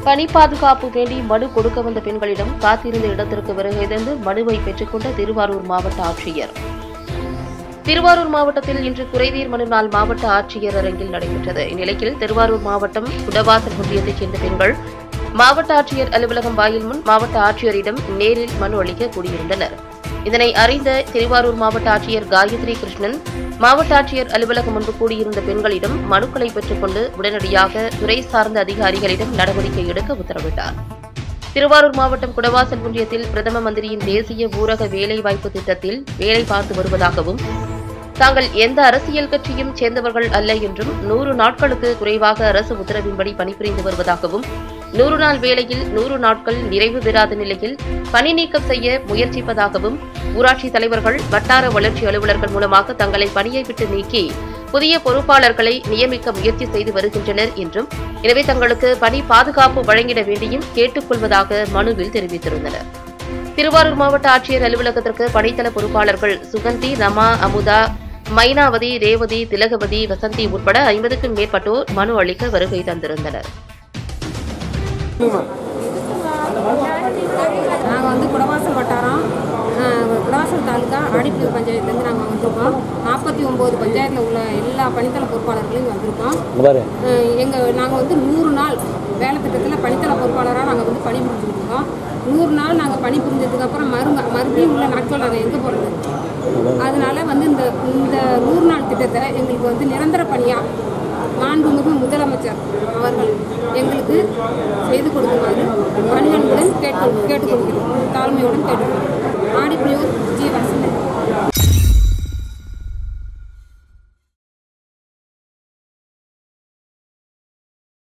பணி பாதுகாப்பு வேண்டி மனு கொடுக்க வந்த பெண்களிடம் காத்திருந்த இடத்திற்கு வருகை தந்து மனுவை பெற்றுக்கொண்ட திருவாரூர் மாவட்ட ஆட்சியர் திருவாரூர் மாவட்டத்தில் இன்று குறைதீர் மனு நாள் மாவட்ட ஆட்சியர் அரங்கில் நடைபெற்றது இந்நிலையில் திருவாரூர் மாவட்டம் குடவாசல் ஒன்றியத்தைச் சேர்ந்த பெண்கள் மாவட்ட ஆட்சியர் அலுவலகம் வாயில் முன் மாவட்ட ஆட்சியரிடம் நேரில் மனு அளிக்க கூடியிருந்தனர் இதனை அறிந்த திருவாரூர் மாவட்ட ஆட்சியர் காயத்ரி கிருஷ்ணன் மாவட்ட ஆட்சியர் அலுவலகம் முன்பு கூடியிருந்த பெண்களிடம் மனுக்களை பெற்றுக்கொண்டு உடனடியாக துறை சார்ந்த அதிகாரிகளிடம் நடவடிக்கை எடுக்க உத்தரவிட்டார் திருவாரூர் மாவட்டம் குடவாசல் ஒன்றியத்தில் பிரதம மந்திரியின் தேசிய ஊரக வேலைவாய்ப்பு திட்டத்தில் வேலை பார்த்து வருவதாகவும் தாங்கள் எந்த அரசியல் கட்சியும் சேர்ந்தவர்கள் அல்ல என்றும் நூறு நாட்களுக்கு குறைவாக அரசு உத்தரவின்படி பணிபுரிந்து வருவதாகவும் நூறு நாள் வேளையில் நூறு நாட்கள் நிறைவு பெறாத நிலையில் பணி நீக்கம் செய்ய முயற்சிப்பதாகவும் ஊராட்சி தலைவர்கள் வட்டார வளர்ச்சி அலுவலர்கள் மூலமாக தங்களை பணியை விட்டு நீக்கி புதிய பொறுப்பாளர்களை நியமிக்க முயற்சி செய்து வருகின்றனர் என்றும் எனவே தங்களுக்கு பணி பாதுகாப்பு வழங்கிட வேண்டியும் கேட்டுக் கொள்வதாக மனுவில் தெரிவித்திருந்தனர் திருவாரூர் மாவட்ட ஆட்சியர் அலுவலகத்திற்கு பணித்தள பொறுப்பாளர்கள் சுகந்தி ரமா அமுதா மைனாவதி ரேவதி திலகவதி வசந்தி உட்பட ஐம்பதுக்கும் மேற்பட்டோர் மனு அளிக்க வருகை தந்திருந்தனர் நாங்கள் வந்து குடவாசல் வட்டாரம் அஹ், குடவாசல் தாலுக்கா ஆடிப்பூர் பஞ்சாயத்துலேருந்து நாங்கள் வந்திருக்கோம் நாற்பத்தி ஒம்பது பஞ்சாயத்தில் உள்ள எல்லா பணித்தள பொறுப்பாளர்களையும் வந்திருக்கோம் எங்கள் நாங்கள் வந்து நூறு நாள் வேலை திட்டத்தில் பணித்தள பொறுப்பாளராக நாங்கள் வந்து பணி புரிஞ்சுட்டு இருக்கோம் நூறு நாள் நாங்கள் பணி புரிஞ்சதுக்கப்புறம் மறு மறுபடியும் உள்ள நாட்கள் நாங்கள் எங்கே போகிறது அதனால வந்து இந்த இந்த நூறு நாள் திட்டத்தை எங்களுக்கு வந்து நிரந்தர பணியாக மாண்புமிகு முதலமைச்சர் அவர்கள் எங்களுக்கு செய்து கொடுக்குமாறு பணிகளுடன் கேட்டு கேட்டுக்கொள்கிறோம் தாழ்மையுடன் கேட்டுக்கொள்கிறோம் ஆடிப்பிரியூர் ஜி வசந்தி